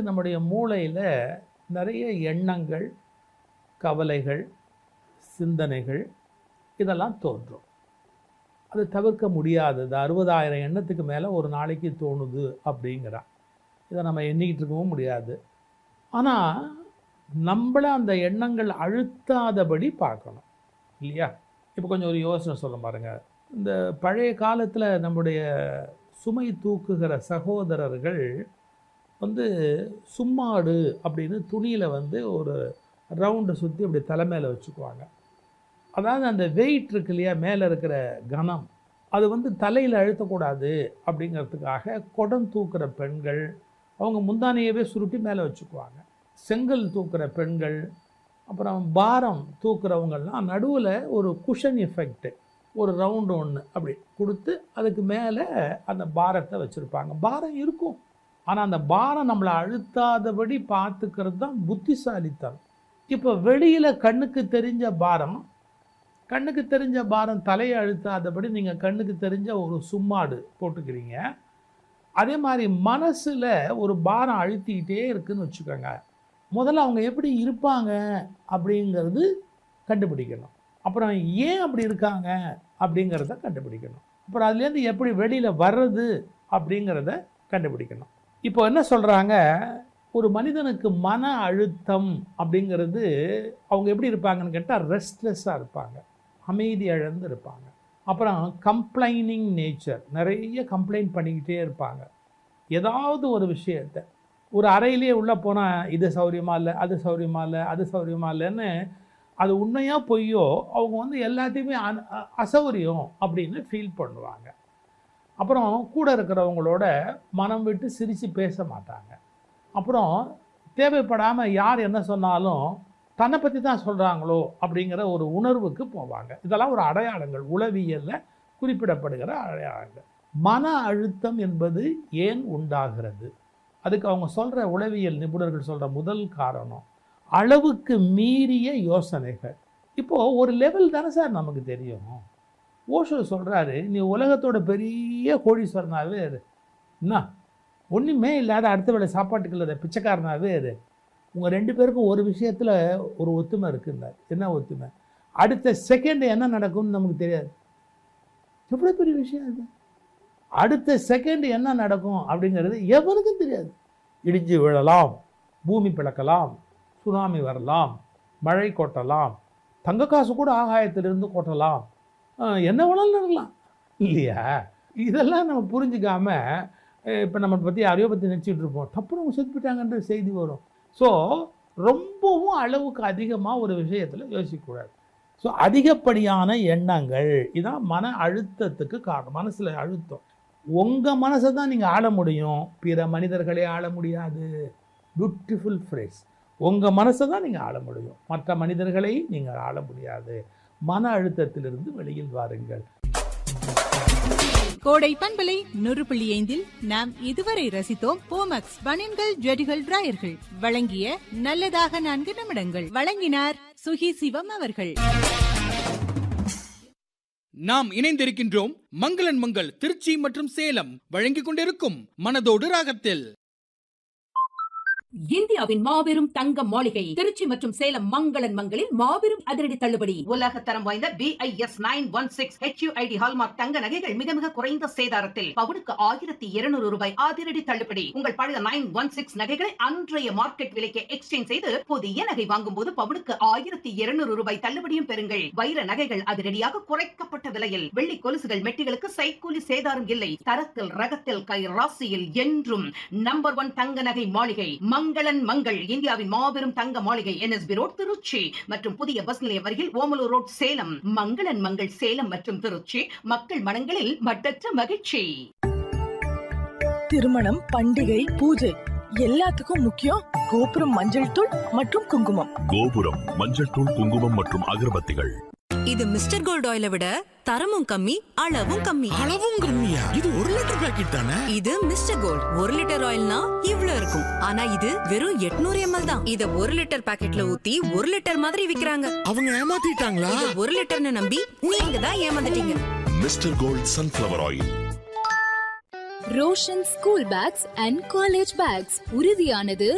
நம்முடைய மூளையில் நிறைய எண்ணங்கள் கவலைகள் சிந்தனைகள் இதெல்லாம் தோன்றும் அது தவிர்க்க முடியாதது அறுபதாயிரம் எண்ணத்துக்கு மேலே ஒரு நாளைக்கு தோணுது அப்படிங்கிறான் இதை நம்ம எண்ணிக்கிட்டு இருக்கவும் முடியாது ஆனால் நம்மளை அந்த எண்ணங்கள் அழுத்தாதபடி பார்க்கணும் இல்லையா இப்போ கொஞ்சம் ஒரு யோசனை சொல்ல பாருங்க இந்த பழைய காலத்தில் நம்முடைய சுமை தூக்குகிற சகோதரர்கள் வந்து சும்மாடு அப்படின்னு துணியில் வந்து ஒரு ரவுண்டை சுற்றி அப்படி தலைமையில் வச்சுக்குவாங்க அதாவது அந்த வெயிட் இருக்கு இல்லையா மேலே இருக்கிற கனம் அது வந்து தலையில் அழுத்தக்கூடாது அப்படிங்கிறதுக்காக குடம் தூக்குற பெண்கள் அவங்க முந்தானையவே சுருட்டி மேலே வச்சுக்குவாங்க செங்கல் தூக்குற பெண்கள் அப்புறம் பாரம் தூக்குறவங்கெல்லாம் நடுவில் ஒரு குஷன் எஃபெக்ட்டு ஒரு ரவுண்டு ஒன்று அப்படி கொடுத்து அதுக்கு மேலே அந்த பாரத்தை வச்சுருப்பாங்க பாரம் இருக்கும் ஆனால் அந்த பாரம் நம்மளை அழுத்தாதபடி பார்த்துக்கிறது தான் புத்திசாலித்தனம் இப்போ வெளியில் கண்ணுக்கு தெரிஞ்ச பாரம் கண்ணுக்கு தெரிஞ்ச பாரம் தலையை அழுத்தாதபடி நீங்கள் கண்ணுக்கு தெரிஞ்ச ஒரு சும்மாடு போட்டுக்கிறீங்க அதே மாதிரி மனசில் ஒரு பாரம் அழுத்திக்கிட்டே இருக்குன்னு வச்சுக்கோங்க முதல்ல அவங்க எப்படி இருப்பாங்க அப்படிங்கிறது கண்டுபிடிக்கணும் அப்புறம் ஏன் அப்படி இருக்காங்க அப்படிங்கிறத கண்டுபிடிக்கணும் அப்புறம் அதுலேருந்து எப்படி வெளியில் வர்றது அப்படிங்கிறத கண்டுபிடிக்கணும் இப்போ என்ன சொல்கிறாங்க ஒரு மனிதனுக்கு மன அழுத்தம் அப்படிங்கிறது அவங்க எப்படி இருப்பாங்கன்னு கேட்டால் ரெஸ்ட்லெஸ்ஸாக இருப்பாங்க அமைதி இழந்து இருப்பாங்க அப்புறம் கம்ப்ளைனிங் நேச்சர் நிறைய கம்ப்ளைண்ட் பண்ணிக்கிட்டே இருப்பாங்க ஏதாவது ஒரு விஷயத்தை ஒரு அறையிலே உள்ளே போனால் இது சௌரியமா இல்லை அது சௌரியமா இல்லை அது சௌரியமா இல்லைன்னு அது உண்மையாக பொய்யோ அவங்க வந்து எல்லாத்தையுமே அன அ- அசௌரியம் அப்படின்னு ஃபீல் பண்ணுவாங்க அப்புறம் கூட இருக்கிறவங்களோட மனம் விட்டு சிரித்து பேச மாட்டாங்க அப்புறம் தேவைப்படாமல் யார் என்ன சொன்னாலும் தன்னை பற்றி தான் சொல்கிறாங்களோ அப்படிங்கிற ஒரு உணர்வுக்கு போவாங்க இதெல்லாம் ஒரு அடையாளங்கள் உளவியலில் குறிப்பிடப்படுகிற அடையாளங்கள் மன அழுத்தம் என்பது ஏன் உண்டாகிறது அதுக்கு அவங்க சொல்கிற உளவியல் நிபுணர்கள் சொல்கிற முதல் காரணம் அளவுக்கு மீறிய யோசனைகள் இப்போது ஒரு லெவல் தானே சார் நமக்கு தெரியும் ஓஷோ சொல்கிறாரு நீ உலகத்தோட பெரிய கோடீஸ்வரனாகவே இரு என்ன ஒன்றுமே இல்லாத அடுத்த வேளை சாப்பாட்டுக்கு இல்லாத பிச்சைக்காரனாகவே இரு உங்கள் ரெண்டு பேருக்கும் ஒரு விஷயத்தில் ஒரு ஒத்துமை இருக்குன்னார் என்ன ஒத்துமை அடுத்த செகண்ட் என்ன நடக்கும்னு நமக்கு தெரியாது எவ்வளோ பெரிய விஷயம் அது அடுத்த செகண்ட் என்ன நடக்கும் அப்படிங்கிறது எவனுக்கும் தெரியாது இடிஞ்சு விழலாம் பூமி பிளக்கலாம் சுனாமி வரலாம் மழை கொட்டலாம் தங்க காசு கூட ஆகாயத்திலிருந்து கொட்டலாம் ஆஹ் என்ன வேணாலும் நடக்கலாம் இல்லையா இதெல்லாம் நம்ம புரிஞ்சுக்காம இப்போ நம்ம பற்றி யாரையோ பற்றி நினச்சிட்டு இருப்போம் டப்புனு அவங்க செத்து போயிட்டாங்கன்ற செய்தி வரும் ஸோ ரொம்பவும் அளவுக்கு அதிகமாக ஒரு விஷயத்தில் யோசிக்கக்கூடாது ஸோ அதிகப்படியான எண்ணங்கள் இதான் மன அழுத்தத்துக்கு காரணம் மனசில் அழுத்தம் உங்கள் மனசை தான் நீங்கள் ஆள முடியும் பிற மனிதர்களே ஆள முடியாது பியூட்டிஃபுல் ஃப்ரேஸ் உங்கள் மனசை தான் நீங்கள் ஆள முடியும் மற்ற மனிதர்களை நீங்கள் ஆள முடியாது மன அழுத்தத்திலிருந்து வெளியில் வாருங்கள் கோடை பண்பலை நூறு புள்ளி ஐந்தில் நாம் இதுவரை ரசித்தோம் போமக்ஸ் பனியன்கள் ஜெடிகள் டிராயர்கள் வழங்கிய நல்லதாக நான்கு நிமிடங்கள் வழங்கினார் சுகி சிவம் அவர்கள் நாம் இணைந்திருக்கின்றோம் மங்களன் மங்கள் திருச்சி மற்றும் சேலம் வழங்கிக் கொண்டிருக்கும் மனதோடு ராகத்தில் இந்தியாவின் மாபெரும் தங்க மாளிகை திருச்சி மற்றும் சேலம் மங்களன் மங்களில் மாபெரும் அதிரடி தள்ளுபடி உலக தரம் வாய்ந்த BIS nine one six HUID hallmark தங்க நகைகள் மிக மிக குறைந்த சேதாரத்தில் பவுனுக்கு ஆயிரத்தி இருநூறு ரூபாய் அதிரடி தள்ளுபடி உங்கள் பழைய நைன் ஒன் சிக்ஸ் நகைகளை அன்றைய மார்க்கெட் விலைக்கு எக்ஸ்சேஞ்ச் செய்து புதிய நகை வாங்கும் போது பவுனுக்கு ஆயிரத்தி இருநூறு ரூபாய் தள்ளுபடியும் பெறுங்கள் வைர நகைகள் அதிரடியாக குறைக்கப்பட்ட விலையில் வெள்ளி கொலுசுகள் மெட்டிகளுக்கு சைக்கூலி சேதாரம் இல்லை தரத்தில் ரகத்தில் கை ராசியில் என்றும் நம்பர் ஒன் தங்க நகை மாளிகை மங்களன் மங்கள் இந்தியாவின் மாபெரும் தங்க மாளிகை என்எஸ்பி ரோட் திருச்சி மற்றும் புதிய பஸ் நிலையம் அருகில் ஓமலூர் ரோட் சேலம் மங்களன் மங்கள் சேலம் மற்றும் திருச்சி மக்கள் மனங்களில் மட்டற்ற மகிழ்ச்சி திருமணம் பண்டிகை பூஜை எல்லாத்துக்கும் முக்கியம் கோபுரம் மஞ்சள் தூள் மற்றும் குங்குமம் கோபுரம் மஞ்சள் தூள் குங்குமம் மற்றும் அகர்பத்திகள் இது மிஸ்டர் கோல்ட் ஆயில விட தரமும் கம்மி அளவும் கம்மி அளவும் கம்மியா இது ஒரு லிட்டர் பாக்கெட் தானே இது மிஸ்டர் கோல்ட் ஒரு லிட்டர் ஆயில்னா இவ்ளோ இருக்கும் ஆனா இது வெறும் 800 எம்எல் தான் இத ஒரு லிட்டர் பாக்கெட்ல ஊத்தி ஒரு லிட்டர் மாதிரி விக்கிறாங்க அவங்க ஏமாத்திட்டாங்களா இத ஒரு லிட்டர்னு நம்பி நீங்க தான் ஏமாந்துட்டீங்க mister gold sunflower oil Roshan school bags and college bags உறுதியானது